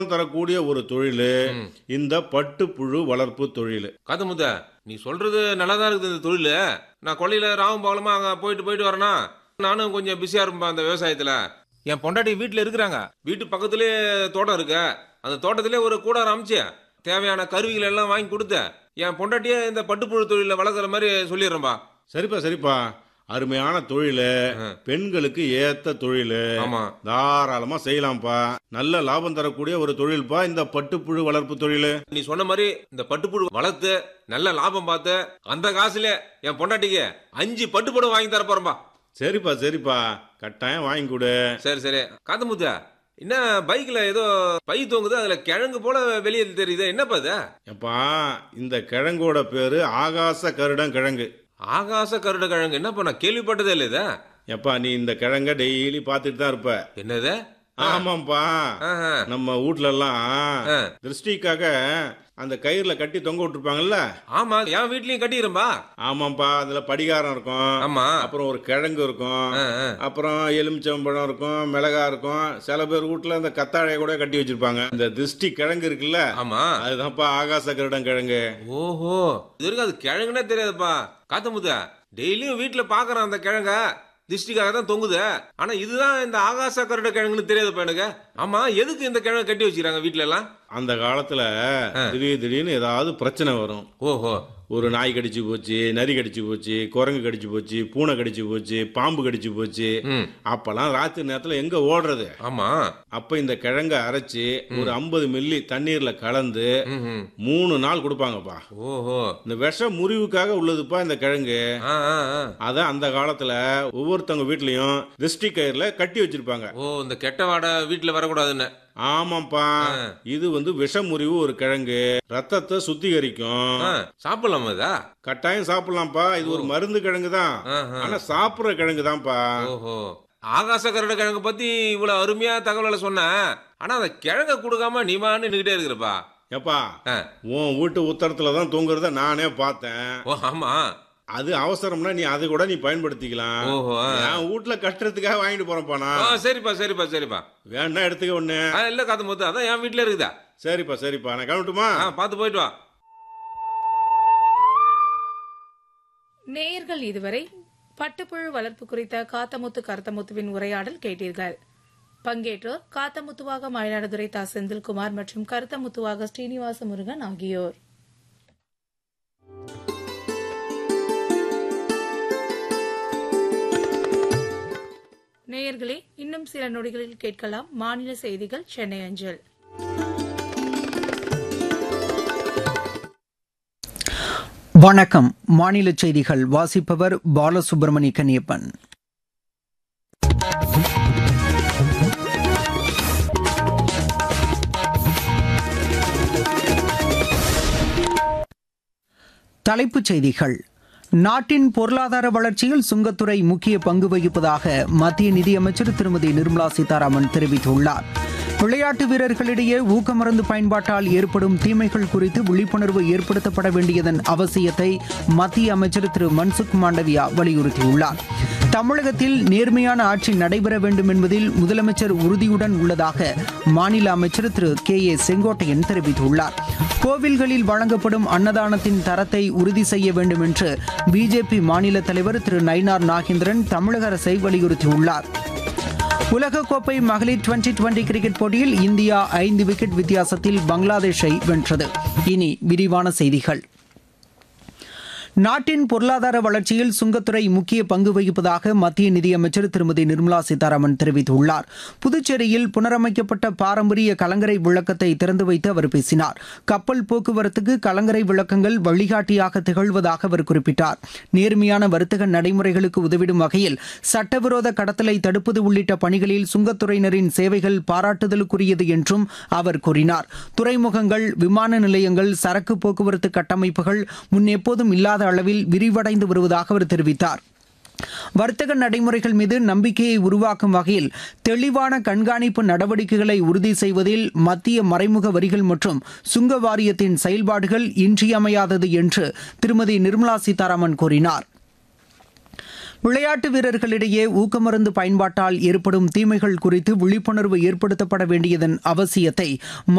தரக்கூடிய ஒரு தொழில் இந்த பட்டுப்புழு வளர்ப்பு தொழில் காத்தமுத்த நீ சொல்றது நல்லா தான் இருக்குது இந்த தொழில் நான் கொல்லையில ராவும் பகலமா அங்க போயிட்டு போயிட்டு வரேனா நானும் கொஞ்சம் பிஸியா இருப்பேன் அந்த விவசாயத்துல என் பொண்டாட்டி வீட்டுல இருக்கிறாங்க வீட்டு பக்கத்துலயே தோட்டம் இருக்கு அந்த தோட்டத்திலே ஒரு கூடாரம் அமைச்சு தேவையான கருவிகள் எல்லாம் வாங்கி கொடுத்து என் பொண்டாட்டியே இந்த பட்டுப்புழு தொழில வளர்க்குற மாதிரி சொல்லிடுறேன்பா சரிப்பா சரிப்பா அருமையான தொழில் ஆ. பெண்களுக்கு ஏத்த தொழில் ஆமா தாராளமா செய்யலாம்ப்பா நல்ல லாபம் தரக்கூடிய ஒரு தொழில்ப்பா இந்த பட்டுப்புழு வளர்ப்பு தொழில் நீ சொன்ன மாதிரி இந்த பட்டுப்புழு வளர்த்து நல்ல லாபம் பார்த்து அந்த காசுல என் பொண்டாட்டிக்கு அஞ்சு பட்டுப்புழு வாங்கி தர போறேன்பா சரிப்பா சரிப்பா கட்டாயம் வாங்கி கொடு சரி சரி காத்தமுத்த என்ன பைக்ல ஏதோ பை தூங்குது அதுல கிழங்கு போல வெளியே தெரியுது என்னப்பா இது எப்பா இந்த கிழங்கோட பேரு ஆகாச கருடம் கிழங்கு ஆகாச கருட கிழங்கு என்னப்பா நான் கேள்விப்பட்டதே இல்லை இது எப்பா நீ இந்த கிழங்க டெய்லி பார்த்துட்டு தான் இருப்ப என்னது ஆமாப்பா ஆஹா. நம்ம வீட்ல எல்லாம் ஆ. திருஷ்டிக்காக அந்த கயிறுல கட்டி தொங்க விட்டுருப்பாங்கல்ல ஆமா என் வீட்லயும் கட்டிக்கிறேன்பா ஆமாப்பா அதுல படிகாரம் இருக்கும் ஆமா அப்புறம் ஒரு கிழங்கு இருக்கும் ஆ, ஆ. அப்புறம் எலுமிச்சம்பழம் இருக்கும் மிளகா இருக்கும் சில பேர் வீட்டுல இந்த கத்தாழைய கூட கட்டி வச்சிருப்பாங்க இந்த திருஷ்டி கிழங்கு இருக்குல்ல ஆமா அதுதான்ப்பா ஆகாச கருடம் கிழங்கு ஓஹோ இது வரைக்கும் அது கிழங்குனே தெரியாதுப்பா காத்தமுத்த டெய்லியும் வீட்டுல பாக்குறேன் அந்த கிழங்க திஷ்டிக்காக தான் தொங்குது ஆனா இதுதான் இந்த ஆகாச கருட கிழங்குன்னு தெரியாதுப்பா எனக்கு ஆமா எதுக்கு இந்த கிழங்கு கட்டி வச்சுக்கிறாங்க வீட்ல எல்லாம் அந்த காலத்துல திடீர் திடீர்னு ஏதாவது பிரச்சனை வரும் ஓஹோ ஒரு நாய் கடிச்சு போச்சு நரி கடிச்சு போச்சு குரங்கு கடிச்சு போச்சு பூனை கடிச்சு போச்சு பாம்பு கடிச்சு போச்சு ம் அப்பெல்லாம் ராத்திரி நேரத்துல எங்க ஓடுறது ஆமா அப்ப இந்த கிழங்க அரைச்சு ஒரு ஐம்பது மில்லி தண்ணீர்ல கலந்து ம் ம். மூணு நாள் கொடுப்பாங்கப்பா ஓஹோ இந்த விஷ முறிவுக்காக உள்ளதுப்பா இந்த கிழங்கு ஆ ஆ ஆ அதான் அந்த காலத்துல ஒவ்வொருத்தவங்க வீட்லயும் திருஷ்டி கயிறுல கட்டி வச்சிருப்பாங்க ஓ இந்த கெட்ட வாடை வீட்டுல வரக்கூடாதுன்னு ஆமாப்பா இது வந்து விஷ முறிவு ஒரு கிழங்கு ரத்தத்தை சுத்திகரிக்கும் ஆ, சாப்பிடலாமா இதா கட்டாயம் சாப்பிடலாம்ப்பா இது ஒரு மருந்து கிழங்கு தான் ஆஹா. ஆனா சாப்பிடுற கிழங்கு தான்ப்பா ஓஹோ ஆகாச கரட கிழங்கு பத்தி இவ்வளவு அருமையா தகவலை சொன்ன ஆனா அந்த கிழங்க கொடுக்காம நீ மான்னு நின்னுகிட்டே இருக்கிறப்பா எப்பா ஆ. உன் வீட்டு உத்தரத்துல தான் தூங்குறத நானே பார்த்தேன் ஓ ஆமா அது அவசரம்னா நீ அதை கூட நீ பயன்படுத்திக்கலாம் ஓஹோ ஆ. என் வீட்டுல கட்டுறதுக்காக வாங்கிட்டு போறேன்ப்பா ஆ, நான் சரிப்பா சரிப்பா சரிப்பா வேணா எடுத்துக்க ஒண்ணு ஆ, இல்ல காத்து மொத்தம் அதான் என் வீட்டுல இருக்குதா சரிப்பா சரிப்பா நான் கிளம்பட்டுமா ஆ, பார்த்து போயிட்டு வா நேயர்கள் இதுவரை பட்டுப்புழு வளர்ப்பு குறித்த காத்தமுத்து கருத்தமுத்துவின் உரையாடல் கேட்டீர்கள் பங்கேற்றோர் காத்தமுத்துவாக மயிலாடுதுறை தா செந்தில்குமார் மற்றும் கருத்தமுத்துவாக ஸ்ரீனிவாச முருகன் ஆகியோர் நேயர்களே இன்னும் சில நொடிகளில் கேட்கலாம் மாநில செய்திகள் சென்னை அஞ்சல் வணக்கம் மாநில செய்திகள் வாசிப்பவர் பாலசுப்ரமணிய கன்னியப்பன் தலைப்புச் செய்திகள் நாட்டின் பொருளாதார வளர்ச்சியில் சுங்கத்துறை முக்கிய பங்கு வகிப்பதாக மத்திய நிதியமைச்சர் திருமதி நிர்மலா சீதாராமன் தெரிவித்துள்ளார் விளையாட்டு வீரர்களிடையே ஊக்கமருந்து பயன்பாட்டால் ஏற்படும் தீமைகள் குறித்து விழிப்புணர்வு ஏற்படுத்தப்பட வேண்டியதன் அவசியத்தை மத்திய அமைச்சர் திரு மன்சுக் மாண்டவியா வலியுறுத்தியுள்ளார் தமிழகத்தில் நேர்மையான ஆட்சி நடைபெற வேண்டும் என்பதில் முதலமைச்சர் உறுதியுடன் உள்ளதாக மாநில அமைச்சர் திரு கே ஏ செங்கோட்டையன் தெரிவித்துள்ளார் கோவில்களில் வழங்கப்படும் அன்னதானத்தின் தரத்தை உறுதி செய்ய வேண்டும் என்று பிஜேபி மாநில தலைவர் திரு நயினார் நாகேந்திரன் தமிழக அரசை வலியுறுத்தியுள்ளார் உலகக்கோப்பை மகளிர் டுவெண்டி டுவெண்டி கிரிக்கெட் போட்டியில் இந்தியா ஐந்து விக்கெட் வித்தியாசத்தில் பங்களாதேஷை வென்றது இனி விரிவான செய்திகள் நாட்டின் பொருளாதார வளர்ச்சியில் சுங்கத்துறை முக்கிய பங்கு வகிப்பதாக மத்திய நிதியமைச்சர் திருமதி நிர்மலா சீதாராமன் தெரிவித்துள்ளார் புதுச்சேரியில் புனரமைக்கப்பட்ட பாரம்பரிய கலங்கரை விளக்கத்தை திறந்து வைத்து அவர் பேசினார் கப்பல் போக்குவரத்துக்கு கலங்கரை விளக்கங்கள் வழிகாட்டியாக திகழ்வதாக அவர் குறிப்பிட்டார் நேர்மையான வர்த்தக நடைமுறைகளுக்கு உதவிடும் வகையில் சட்டவிரோத கடத்தலை தடுப்பது உள்ளிட்ட பணிகளில் சுங்கத்துறையினரின் சேவைகள் பாராட்டுதலுக்குரியது என்றும் அவர் கூறினார் துறைமுகங்கள் விமான நிலையங்கள் சரக்கு போக்குவரத்து கட்டமைப்புகள் முன்னெப்போதும் இல்லாத அளவில் விரிவடைந்து வருவதாக அவர் தெரிவித்தார் வர்த்தக நடைமுறைகள் மீது நம்பிக்கையை உருவாக்கும் வகையில் தெளிவான கண்காணிப்பு நடவடிக்கைகளை உறுதி செய்வதில் மத்திய மறைமுக வரிகள் மற்றும் சுங்க வாரியத்தின் செயல்பாடுகள் இன்றியமையாதது என்று திருமதி நிர்மலா சீதாராமன் கூறினார் விளையாட்டு வீரர்களிடையே ஊக்கமருந்து பயன்பாட்டால் ஏற்படும் தீமைகள் குறித்து விழிப்புணர்வு ஏற்படுத்தப்பட வேண்டியதன் அவசியத்தை